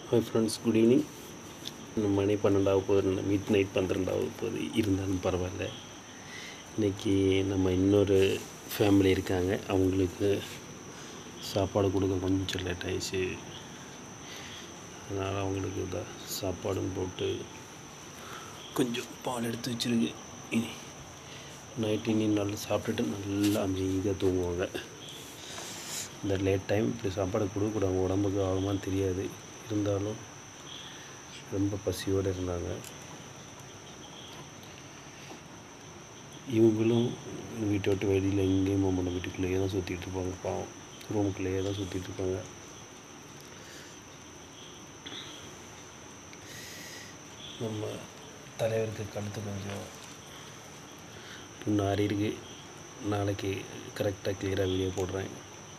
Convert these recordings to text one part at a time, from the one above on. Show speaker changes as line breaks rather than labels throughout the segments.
hi friends good evening இன்னும் மணி பன்னெண்டாக போகுது mid night பன்னிரெண்டாக போகுது இருந்தாலும் பரவாயில்ல இன்றைக்கி நம்ம இன்னொரு ஃபேமிலி இருக்காங்க அவங்களுக்கு சாப்பாடு கொடுக்க கொஞ்சம் லேட் ஆயிடுச்சு அதனால் அவங்களுக்கு இதாக சாப்பாடும் போட்டு கொஞ்சம் பால் எடுத்து வச்சுருக்கு இனி நைட் இனி நல்லா சாப்பிட்டுட்டு நல்லா அமைதியாக தூங்குவாங்க இந்த லேட் டைம் இப்படி சாப்பாடு கொடுக்கூடாது உடம்புக்கு ஆகுமான்னு தெரியாது இருந்தாலும் ரொம்ப பசியோடு இருந்தாங்க இவங்களும் வீட்டை விட்டு வெளியில் எங்கேயும் போக மாட்டாங்க வீட்டுக்குள்ளேயே தான் சுற்றிட்டு இருப்பாங்க பாவம் ரூமுக்குள்ளேயே தான் சுற்றிட்டு இருப்பாங்க நம்ம தலைவருக்கு கழுத்து கொஞ்சம் இன்னும் ஆறி இருக்கு நாளைக்கு கரெக்டாக கிளியராக வீடியோ போடுறேன்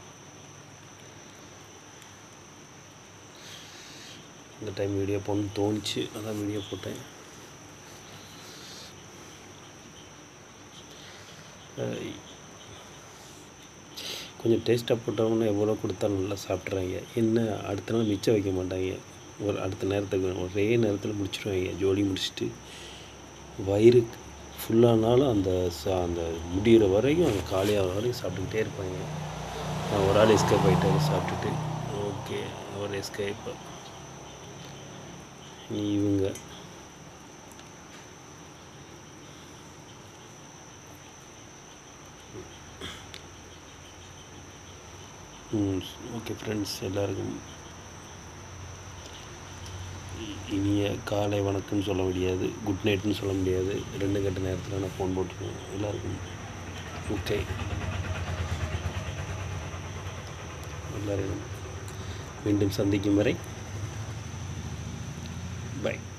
இந்த டைம் வீடியோ போடணும்னு தோணுச்சு அதான் வீடியோ போட்டேன் அஹ் கொஞ்சம் டேஸ்ட்டாக போட்டோம்னா எவ்வளோ கொடுத்தாலும் நல்லா சாப்பிட்றாங்க என்ன அடுத்த நாள் மிச்சம் வைக்க மாட்டாங்க ஒரு அடுத்த நேரத்துக்கு ஒரே நேரத்தில் முடிச்சிடுவாங்க ஜோலி முடிச்சுட்டு வயிறு ஃபுல்லானாலும் அந்த சா அந்த முடிகிற வரைக்கும் அந்த காலியாக வரைக்கும் சாப்பிட்டுக்கிட்டே இருப்பாங்க நான் ஒரு ஆள் எஸ்கேப் ஆகிட்டாரு சாப்பிட்டுட்டு ஓகே ஒரு எஸ்கேப் இவங்க ஓகே ஃப்ரெண்ட்ஸ் எல்லாருக்கும் இ- இனிய காலை வணக்கம்னு சொல்ல முடியாது குட் நைட்னு சொல்ல முடியாது ரெண்டு கட்ட நேரத்தில் நான் ஃபோன் போட்டுருக்கேன் எல்லாருக்கும் ஓகே எல்லாரையும் மீண்டும் சந்திக்கும் வரை பை